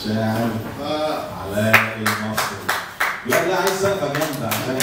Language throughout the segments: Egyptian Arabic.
الشاعر علاء المصري لا لا عايز سقفه جامده عشان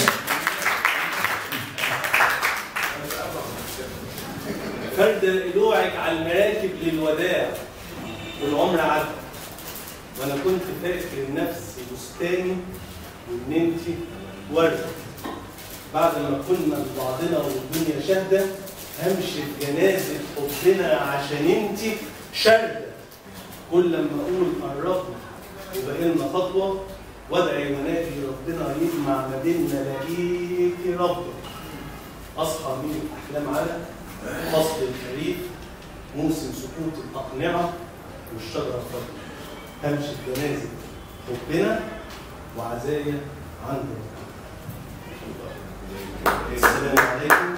فرد قلوعك على المراكب للوداع والعمر عدى وانا كنت فاكر نفسي بستاني وان انت ورده بعد ما كنا لبعضنا والدنيا شاهده همشي في جنازه حبنا عشان انت شارده كل لما اقول قربنا يبقى لنا خطوه وادعي ونادي ربنا يجمع ما بيننا لاقيكي ربنا اصحى من الاحلام على فصل الخريف موسم سقوط الأقنعة والشجرة الخضراء همشي في جنازة حبنا وعزايا عند ربنا السلام عليكم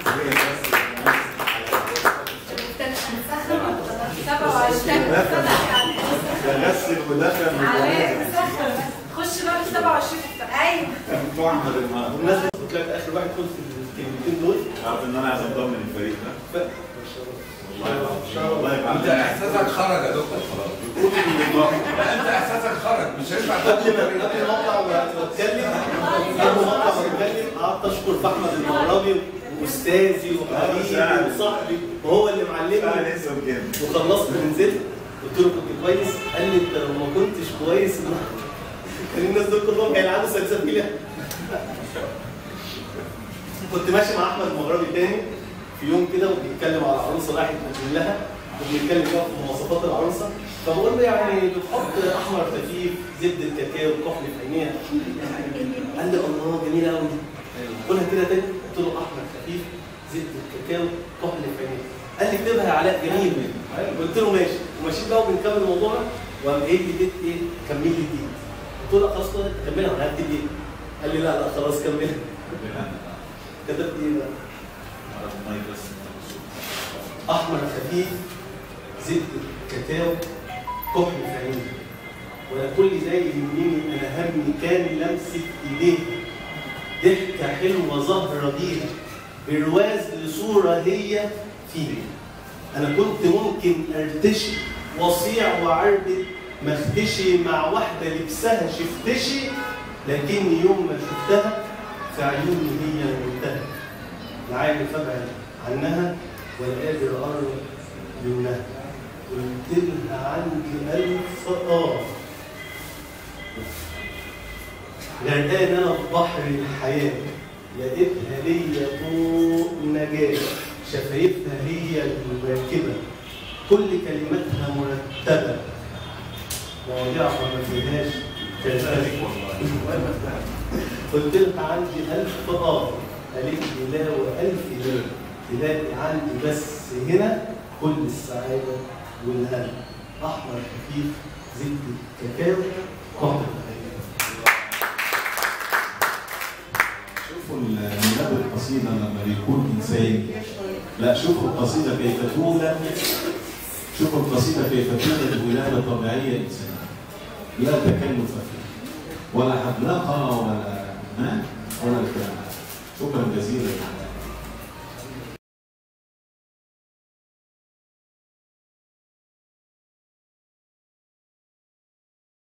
ده غسل ودخل خش بقى في 27 ايوه بتوع احمد المهدي بمناسبة قلت لك آخر واحد قلت الكلمتين دول عارف ان انا عايز انضم للفريق ده ف... ما شاء الله والله والله انت يبقى احساسك خرج يا دكتور خلاص كل النظام لا انت احساسك خرج مش هينفع قبل ما قبل ما اطلع واتكلم قبل ما اطلع واتكلم قعدت اشكر في احمد المغربي واستاذي وحبيبي وصاحبي وهو اللي معلمني انا لسه بجد وخلصت ونزلت قلت له كنت كويس قال لي انت لو ما كنتش كويس كان الناس دول كلهم هيلعبوا سلسبيله كنت ماشي مع احمد مغربي تاني في يوم كده وبيتكلم على عروسه رايح يتقدم لها وبنتكلم بقى في مواصفات العروسه فبقول له يعني بتحط احمر خفيف زبده الكاكاو كحل في عينيها قال لي الله جميله قوي دي قولها كده تاني قلت له احمر خفيف زبده الكاكاو كحل في عينيها قال لي اكتبها يا علاء جميل قلت له ماشي وماشيين بقى وبنكمل الموضوع وقام قايل لي بيت ايه كمل لي دي قلت له خلاص كده كملها انا هكتب ايه قال لي لا لا خلاص كملها كتبت ايه بقى احمر خفيف زبده كاكاو كحل في عيني وانا كل ده يهمني انا همي كان لمسه ايديه ضحكه حلوه ظاهره بيها برواز لصوره هي فيها انا كنت ممكن ارتشي واصيع وعربد مختشي مع واحده لبسها شفتشي لكني يوم ما شفتها في عيوني هي المنتهى لا عارف ابعد عنها ولا قادر اقرب منها قلت لها عندي الف اه غرقان انا في بحر الحياه لقيتها ليا طوق نجاه شفايفها هي المركبه كل كلماتها مرتبه مواضيعها ما فيهاش كذلك والله قلت لها عندي ألف آه قالت لي لا وألف لا تلاقي عندي بس هنا كل السعادة والهنا أحمر خفيف زبدة كاكاو كحل شوفوا الميلاد القصيدة لما بيكون إنسان لا شوفوا القصيدة كيف تولد شوفوا القصيدة كيف تولد ولادة طبيعية إنسانية لا تكلف فيها ولا حدلقة ولا ما ولا الكلام ده. شكرا جزيلا